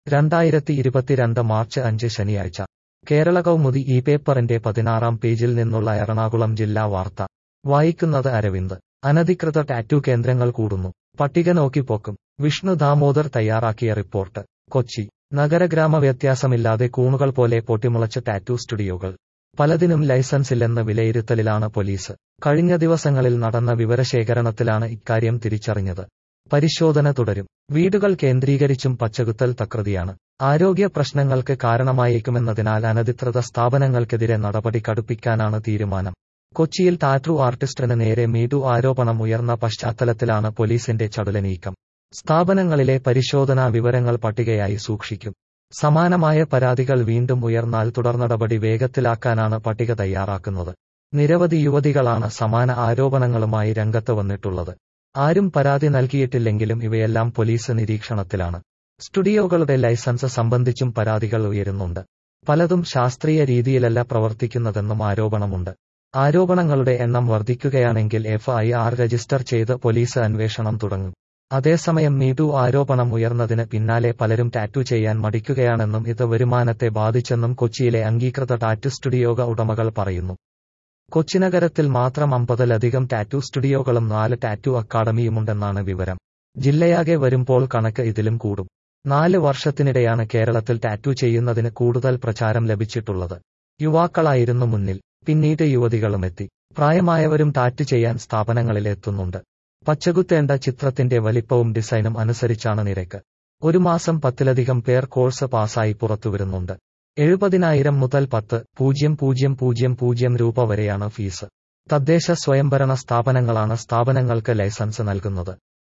രണ്ടായിരത്തി ഇരുപത്തിരണ്ട് മാർച്ച് അഞ്ച് ശനിയാഴ്ച കേരള കൗമുദി ഈ പേപ്പറിന്റെ പതിനാറാം പേജിൽ നിന്നുള്ള എറണാകുളം ജില്ലാ വാർത്ത വായിക്കുന്നത് അരവിന്ദ് അനധികൃത ടാറ്റു കേന്ദ്രങ്ങൾ കൂടുന്നു പട്ടിക നോക്കി പോക്കും വിഷ്ണു ദാമോദർ തയ്യാറാക്കിയ റിപ്പോർട്ട് കൊച്ചി നഗരഗ്രാമ വ്യത്യാസമില്ലാതെ കൂണുകൾ പോലെ പൊട്ടിമുളച്ച ടാറ്റു സ്റ്റുഡിയോകൾ പലതിനും ലൈസൻസില്ലെന്ന വിലയിരുത്തലിലാണ് പോലീസ് കഴിഞ്ഞ ദിവസങ്ങളിൽ നടന്ന വിവരശേഖരണത്തിലാണ് ഇക്കാര്യം തിരിച്ചറിഞ്ഞത് പരിശോധന തുടരും വീടുകൾ കേന്ദ്രീകരിച്ചും പച്ചകുത്തൽ തകൃതിയാണ് ആരോഗ്യ പ്രശ്നങ്ങൾക്ക് കാരണമായേക്കുമെന്നതിനാൽ അനധികൃത സ്ഥാപനങ്ങൾക്കെതിരെ നടപടി കടുപ്പിക്കാനാണ് തീരുമാനം കൊച്ചിയിൽ ടാറ്റു ആർട്ടിസ്റ്റിന് നേരെ മീഡു ആരോപണം ഉയർന്ന പശ്ചാത്തലത്തിലാണ് പോലീസിന്റെ ചടുലനീക്കം സ്ഥാപനങ്ങളിലെ പരിശോധനാ വിവരങ്ങൾ പട്ടികയായി സൂക്ഷിക്കും സമാനമായ പരാതികൾ വീണ്ടും ഉയർന്നാൽ തുടർനടപടി വേഗത്തിലാക്കാനാണ് പട്ടിക തയ്യാറാക്കുന്നത് നിരവധി യുവതികളാണ് സമാന ആരോപണങ്ങളുമായി രംഗത്ത് വന്നിട്ടുള്ളത് ആരും പരാതി നൽകിയിട്ടില്ലെങ്കിലും ഇവയെല്ലാം പോലീസ് നിരീക്ഷണത്തിലാണ് സ്റ്റുഡിയോകളുടെ ലൈസൻസ് സംബന്ധിച്ചും പരാതികൾ ഉയരുന്നുണ്ട് പലതും ശാസ്ത്രീയ രീതിയിലല്ല പ്രവർത്തിക്കുന്നതെന്നും ആരോപണമുണ്ട് ആരോപണങ്ങളുടെ എണ്ണം വർദ്ധിക്കുകയാണെങ്കിൽ എഫ് ഐ ആർ രജിസ്റ്റർ ചെയ്ത് പോലീസ് അന്വേഷണം തുടങ്ങും അതേസമയം മീടു ആരോപണം ഉയർന്നതിന് പിന്നാലെ പലരും ടാറ്റു ചെയ്യാൻ മടിക്കുകയാണെന്നും ഇത് വരുമാനത്തെ ബാധിച്ചെന്നും കൊച്ചിയിലെ അംഗീകൃത ടാറ്റു സ്റ്റുഡിയോ ഉടമകൾ പറയുന്നു കൊച്ചിനഗരത്തിൽ മാത്രം അമ്പതിലധികം ടാറ്റു സ്റ്റുഡിയോകളും നാല് ടാറ്റു അക്കാദമിയുമുണ്ടെന്നാണ് വിവരം ജില്ലയാകെ വരുമ്പോൾ കണക്ക് ഇതിലും കൂടും നാല് വർഷത്തിനിടെയാണ് കേരളത്തിൽ ടാറ്റു ചെയ്യുന്നതിന് കൂടുതൽ പ്രചാരം ലഭിച്ചിട്ടുള്ളത് യുവാക്കളായിരുന്നു മുന്നിൽ പിന്നീട് യുവതികളുമെത്തി പ്രായമായവരും ടാറ്റു ചെയ്യാൻ സ്ഥാപനങ്ങളിൽ എത്തുന്നുണ്ട് പച്ചകുത്തേണ്ട ചിത്രത്തിന്റെ വലിപ്പവും ഡിസൈനും അനുസരിച്ചാണ് നിരക്ക് ഒരു മാസം പത്തിലധികം പേർ കോഴ്സ് പാസ്സായി പുറത്തുവരുന്നുണ്ട് എഴുപതിനായിരം മുതൽ പത്ത് പൂജ്യം പൂജ്യം പൂജ്യം പൂജ്യം രൂപ വരെയാണ് ഫീസ് തദ്ദേശ സ്വയംഭരണ സ്ഥാപനങ്ങളാണ് സ്ഥാപനങ്ങൾക്ക് ലൈസൻസ് നൽകുന്നത്